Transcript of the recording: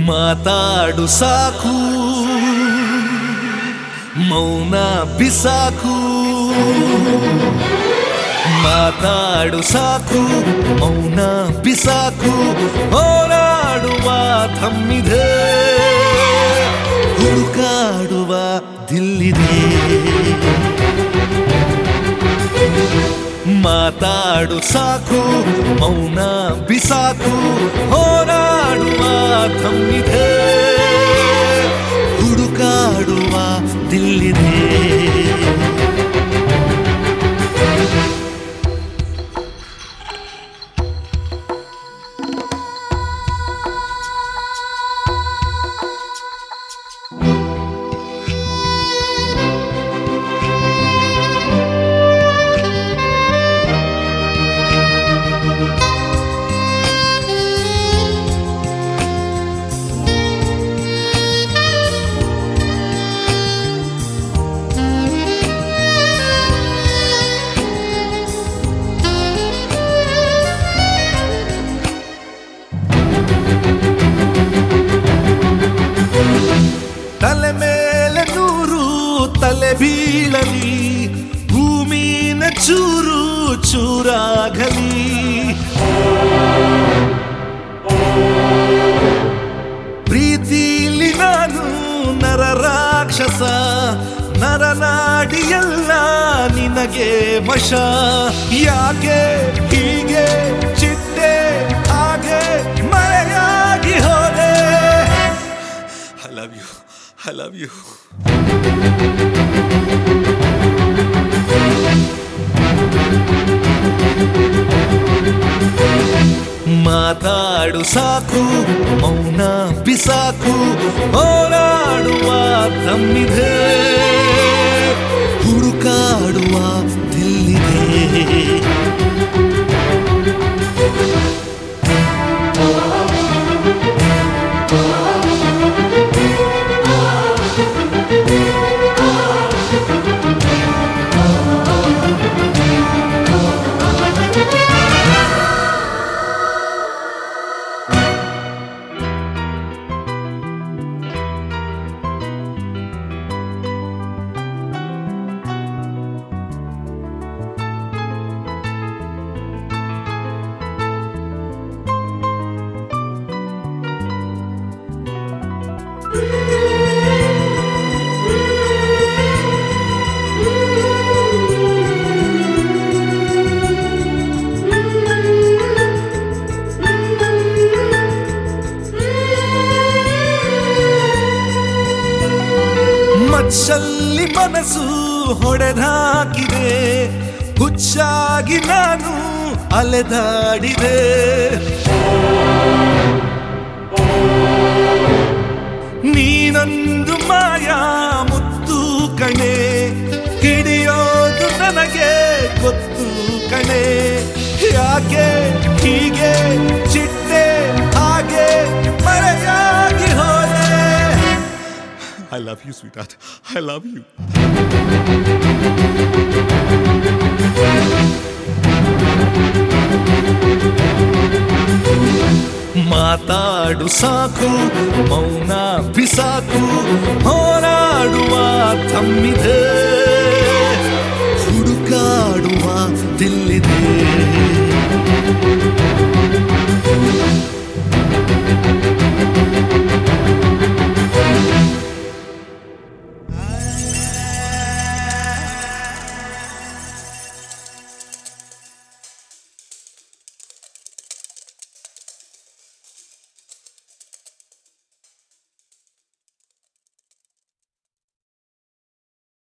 ಮಾತಾಡು ಸಾಕು ಮೌನ ಬಿಸಾಕು ಮಾತಾಡು ಸಾಕು ಮೌನ ಬಿಸಾಕು ಹೋರಾಡುವ ಥಮ್ಮಿದೆ ಹುಡುಕಾಡುವ ದಿಲ್ಲಿದೆ ಮಾತಾಡು ಸಾಕು ಮೌನ ಬಿಸಾಕು ಹೋರಾಡುವ ಥಮ್ಮಿದೆ ಹುಡುಕಾಡುವ ದಿಲ್ಲಿದೆ ತಲೆ ಮೇಲೆ ನೂರು ತಲೆ ಬೀಳಲಿ ಭೂಮಿನ ಚೂರು ಚೂರಾಗಲಿ ಪ್ರೀತಿಲಿ ನಾನು ನರ ರಾಕ್ಷಸ ನರನಾಡಿಯಲ್ಲ ನಿನಗೆ ವಶ ಯಾಕೆ ಹೀಗೆ ಚಿಟ್ಟೆ ಹಾಗೆ ಮರೆಯಾಗಿ ಹೋದೆ I love you. I love you. ಮಾತಾಡು ಸಾಕು ಮೌನ ಬಿಸಾಕು ಹೋರಾಡುವ ತಮ್ಮಿದೆ ಹುಡುಕಾಡುವ ದಿಲ್ಲಿದೆ ಮಚ್ಚಲ್ಲಿ ಮನಸ್ಸು ಹೊಡೆದಾಕಿದೆ ಹುಚ್ಚಾಗಿ ನಾನು ಅಲೆದಾಡಿದೆ ನೀನೊಂದು ಮಾಯಾ ಮುತ್ತು ಕಣೆ ಹಿಡಿಯೋದು ನನಗೆ ಗೊತ್ತು ಕಣೆ ಯಾಕೆ ಹೀಗೆ ಚಿಟ್ಟೆ ಹಾಗೆ ಮರೆಯಾಗಿ ಹೋದೆ I love you, sweetheart. I love you. ಮಾತಾಡು ಸಾಕು ಮೌನ ಬಿಸಾಕು ಹೋರಾಡುವ ತಮ್ಮಿದೆ ಹುಡುಕಾಡುವ ದಿಲ್ಲಿದೆ